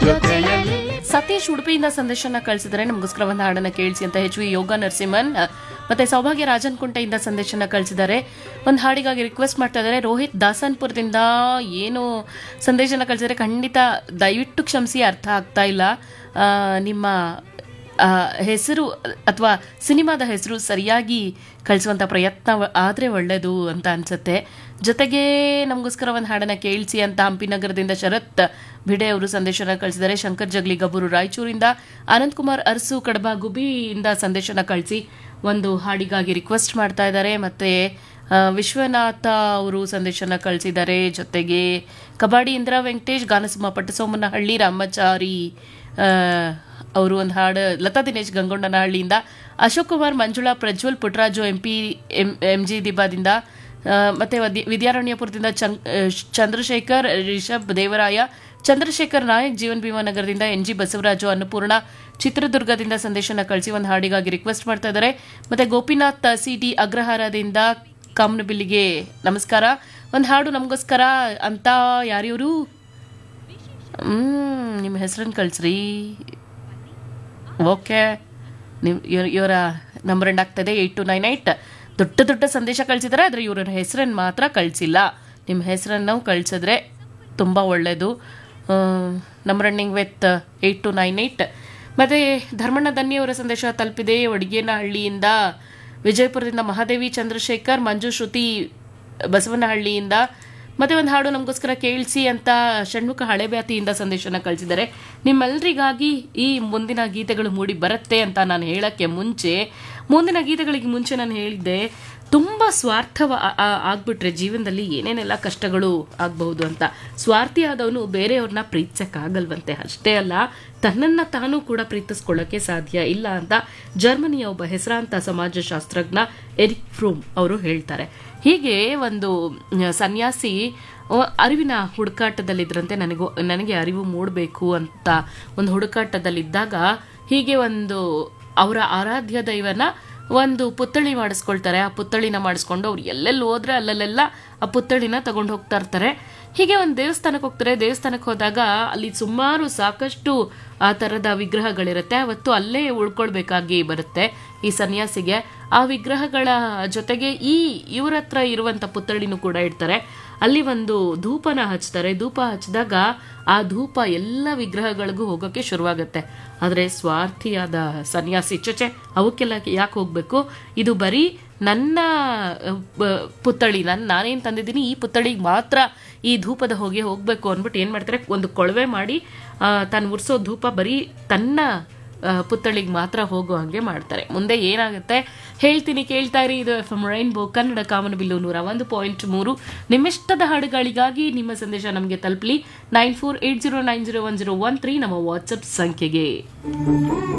ಜೊತೆಯಲ್ಲಿ ಸತೀಶ್ ಉಡುಪಿಯಿಂದ ಸಂದೇಶನ ಕಳಿಸಿದರೆ ನಮಗೋಸ್ಕರ ಒಂದು ಹಾಡನ್ನ ಕೇಳಿಸಿ ಅಂತ ಎಚ್ ವಿ ಯೋಗ ನರಸಿಂಹನ್ ಮತ್ತೆ ಸೌಭಾಗ್ಯ ರಾಜನ್ ಕುಂಟೆಯಿಂದ ಸಂದೇಶನ ಕಳಿಸಿದ್ದಾರೆ ಒಂದು ಹಾಡಿಗಾಗಿ ರಿಕ್ವೆಸ್ಟ್ ಮಾಡ್ತಾ ಇದ್ದಾರೆ ರೋಹಿತ್ ದಾಸನ್ಪುರದಿಂದ ಏನು ಸಂದೇಶನ ಕಳಿಸಿದರೆ ಖಂಡಿತ ದಯವಿಟ್ಟು ಕ್ಷಮಿಸಿ ಅರ್ಥ ಆಗ್ತಾ ಇಲ್ಲ ಆ, ನಿಮ್ಮ ಆ, ಹೆಸರು ಅಥವಾ ಸಿನಿಮಾದ ಹೆಸರು ಸರಿಯಾಗಿ ಕಳಿಸುವಂಥ ಪ್ರಯತ್ನ ಆದರೆ ಒಳ್ಳೆಯದು ಅಂತ ಅನ್ಸುತ್ತೆ ಜೊತೆಗೆ ನಮಗೋಸ್ಕರ ಒಂದು ಹಾಡನ್ನು ಕೇಳಿಸಿ ಅಂತ ಹಂಪಿನಗರದಿಂದ ಶರತ್ ಭಿಡೆ ಅವರು ಸಂದೇಶನ ಕಳಿಸಿದ್ದಾರೆ ಶಂಕರ್ ಜಗ್ಲಿ ಗಬ್ಬೂರು ರಾಯಚೂರಿಂದ ಅನಂತ್ ಕುಮಾರ್ ಅರಸು ಕಡಬ ಗುಬಿಯಿಂದ ಸಂದೇಶನ ಕಳಿಸಿ ಒಂದು ಹಾಡಿಗಾಗಿ ರಿಕ್ವೆಸ್ಟ್ ಮಾಡ್ತಾ ಇದ್ದಾರೆ ಮತ್ತೆ ಆ, ವಿಶ್ವನಾಥ ಅವರು ಸಂದೇಶನ ಕಳಿಸಿದ್ದಾರೆ ಜೊತೆಗೆ ಕಬಡ್ಡಿ ಇಂದಿರಾ ವೆಂಕಟೇಶ್ ಗಾನಸಿಂಹ ಪಟ್ಟಸೋಮನಹಳ್ಳಿ ರಾಮಚಾರಿ ಆ, ಅವರು ಒಂದು ಹಾಡು ಲತಾ ದಿನೇಶ್ ಗಂಗೊಂಡನಹಳ್ಳಿಯಿಂದ Ashok Kumar Manjula Prajwal Puttaraju M P M M G ದಿಬ್ಬದಿಂದ ಆ, ಮತ್ತೆ ವದಿ- ವಿದ್ಯಾರಣ್ಯಪುರದಿಂದ ಚಂ- ಆ, ಚಂದ್ರಶೇಖರ್ ರಿಷಬ್ ದೇವರಾಯ ಚಂದ್ರಶೇಖರ್ ನಾಯಕ್ ಜೀವನ್ ಭೀಮಾ ನಗರದಿಂದ ಎನ್ ಜಿ ಬಸವರಾಜು ಅನ್ನಪೂರ್ಣ ಚಿತ್ರದುರ್ಗದಿಂದ ಸಂದೇಶನ ಕಳಿಸಿ ಒಂದು ಹಾಡಿಗಾಗಿ ರಿಕ್ವೆಸ್ಟ್ ಮಾಡ್ತಾ ಇದ್ದಾರೆ ಮತ್ತೆ ಗೋಪಿನಾಥ್ ಸಿ ಡಿ ಅಗ್ರಹಾರದಿಂದ ಕಾಮನಬಿಲ್ಲಿಗೆ ನಮಸ್ಕಾರ ಒಂದು ಹಾಡು ನಮಗೋಸ್ಕರ ಅಂತ ಯಾರಿವರು ಹ್ಮ್ ನಿಮ್ಮ ಹೆಸರನ್ನು ಕಳಿಸ್ರಿ ಓಕೆ ನಿಮ್ ಇವ್ರ- ಇವರ ನಂಬರ್ ಎಂಡ್ ಆಗ್ತದೆ ಏಯ್ಟ್ ಟು ನೈನ್ ಏಯ್ಟ್ ದೊಡ್ಡ ದೊಡ್ಡ ಸಂದೇಶ ಕಳಿಸಿದ್ದಾರೆ ಆದರೆ ಇವರ ಹೆಸರನ್ನು ಮಾತ್ರ ಕಳಿಸಿಲ್ಲ ನಿಮ್ಮ ಹೆಸರನ್ನು ಕಳಿಸಿದ್ರೆ ತುಂಬ ಒಳ್ಳೆಯದು number ending with eight two nine eight ಮತ್ತು ಧರ್ಮಣ್ಣ ದನ್ನಿಯವರ ಸಂದೇಶ ತಲುಪಿದೆ ಒಡಗೇನಹಳ್ಳಿಯಿಂದ ವಿಜಯಪುರದಿಂದ ಮಹಾದೇವಿ ಚಂದ್ರಶೇಖರ್ ಮಂಜು ಶ್ರುತಿ ಬಸವನಹಳ್ಳಿಯಿಂದ ಮತ್ತೆ ಒಂದು ಹಾಡು ನಮಗೋಸ್ಕರ ಕೇಳಿಸಿ ಅಂತ ಷಣ್ಮುಖ ಹಳೆಬ್ಯಾತಿಯಿಂದ ಸಂದೇಶನ ಕಳಿಸಿದ್ದಾರೆ ನಿಮ್ಮೆಲ್ಲರಿಗಾಗಿ ಈ ಮುಂದಿನ ಗೀತೆಗಳು ಮೂಡಿ ಬರುತ್ತೆ ಅಂತ ನಾನು ಹೇಳಕ್ಕೆ ಮುಂಚೆ ಮುಂದಿನ ಗೀತೆಗಳಿಗೆ ಮುಂಚೆ ನಾನು ಹೇಳಿದ್ದೆ ತುಂಬ ಸ್ವಾರ್ಥವ ಆ- ಆ- ಆಗ್ಬಿಟ್ರೆ ಜೀವನದಲ್ಲಿ ಏನೇನೆಲ್ಲ ಕಷ್ಟಗಳು ಆಗಬಹುದು ಅಂತ ಸ್ವಾರ್ಥಿ ಆದವನು ಬೇರೆಯವ್ರನ್ನ ಪ್ರೀತಿಸಕ್ಕಾಗಲ್ವಂತೆ ಅಷ್ಟೇ ಅಲ್ಲ ತನ್ನನ್ನ ತಾನು ಕೂಡ ಪ್ರೀತಿಸ್ಕೊಳ್ಳೋಕೆ ಸಾಧ್ಯ ಇಲ್ಲ ಅಂತ ಜರ್ಮನಿಯ ಒಬ್ಬ ಹೆಸರಾಂತ ಸಮಾಜಶಾಸ್ತ್ರಜ್ಞ ಎರಿಕ್ ಫ್ರೂಮ್ ಅವರು ಹೇಳ್ತಾರೆ ಹೀಗೆ ಒಂದು ಆ, ಸನ್ಯಾಸಿ ಅವ ಅರಿವಿನ ಹುಡುಕಾಟದಲ್ಲಿದ್ರಂತೆ ನನಗೂ ನನಗೆ ಅರಿವು ಮೂಡಬೇಕು ಅಂತ ಒಂದು ಹುಡುಕಾಟದಲ್ಲಿದ್ದಾಗ ಹೀಗೆ ಒಂದು ಅವರ ಆರಾಧ್ಯ ದೈವನ ಒಂದು ಪುತ್ಥಳಿ ಮಾಡಿಸ್ಕೊಳ್ತಾರೆ ಆ ಪುತ್ಥಳಿನ ಮಾಡಿಸ್ಕೊಂಡು ಅವ್ರು ಎಲ್ಲೆಲ್ಲಿ ಹೋದ್ರೆ ಅಲ್ಲಲ್ಲೆಲ್ಲ ಆ ಪುತ್ಥಳಿನ ತಗೊಂಡು ಹೋಗ್ತಾ ಇರ್ತಾರೆ ಹೀಗೆ ಒಂದು ದೇವಸ್ಥಾನಕ್ಕೆ ಹೋಗ್ತಾರೆ ದೇವಸ್ಥಾನಕ್ಕೆ ಹೋದಾಗ ಅಲ್ಲಿ ಸುಮಾರು ಸಾಕಷ್ಟು ಆ ಥರದ ವಿಗ್ರಹಗಳಿರುತ್ತೆ ಅವತ್ತು ಅಲ್ಲೇ ಉಳ್ಕೊಳ್ಬೇಕಾಗಿ ಬರುತ್ತೆ ಈ ಸನ್ಯಾಸಿಗೆ ಆ ವಿಗ್ರಹಗಳ ಜೊತೆಗೆ ಈ ಇವ್ರ ಹತ್ರ ಇರುವಂಥ ಪುತ್ಥಳಿನೂ ಕೂಡ ಇಡ್ತಾರೆ ಅಲ್ಲಿ ಒಂದು ಧೂಪನ ಹಚ್ತಾರೆ ಧೂಪ ಹಚ್ಚಿದಾಗ ಆ ಧೂಪ ಎಲ್ಲ ವಿಗ್ರಹಗಳಿಗೂ ಹೋಗೋಕ್ಕೆ ಶುರುವಾಗುತ್ತೆ ಆದರೆ ಸ್ವಾರ್ಥಿಯಾದ ಸನ್ಯಾಸಿ ಚೊಚೆ ಅವಕ್ಕೆಲ್ಲ ಯಾಕೆ ಹೋಗಬೇಕು ಇದು ಬರೀ ನನ್ನ ಅಹ್, ಬ- ಪುತ್ಥಳಿ ನಾನು ನಾನೇನು ತಂದಿದ್ದೀನಿ ಈ ಪುತ್ಥಳಿಗೆ ಮಾತ್ರ ಈ ಧೂಪದ ಹೊಗೆ ಹೋಗಬೇಕು ಅಂದ್ಬಿಟ್ಟು ಏನು ಮಾಡ್ತಾರೆ ಒಂದು ಕೊಳವೆ ಮಾಡಿ ಆ, ತಾನು ಉರ್ಸೋ ಧೂಪ ಬರೀ ತನ್ನ ಆ, ಪುತ್ಥಳಿಗೆ ಮಾತ್ರ ಹೋಗೋ ಹಾಗೆ ಮಾಡ್ತಾರೆ ಮುಂದೆ ಏನಾಗುತ್ತೆ ಹೇಳ್ತೀನಿ ಕೇಳ್ತಾ ಇರಿ ಇದು ಎಫ್ ಎಂ ರೈನ್ಬೋ ಕನ್ನಡ ಕಾಮನಬಿಲ್ಲು ನೂರ ಒಂದು ಪಾಯಿಂಟ್ ಮೂರು ನಿಮ್ಮಿಷ್ಟದ ಹಾಡುಗಳಿಗಾಗಿ ನಿಮ್ಮ ಸಂದೇಶ ನಮಗೆ ತಲುಪಲಿ nine four eight zero nine zero one zero one three ನಮ್ಮ ವಾಟ್ಸಪ್ ಸಂಖ್ಯೆಗೆ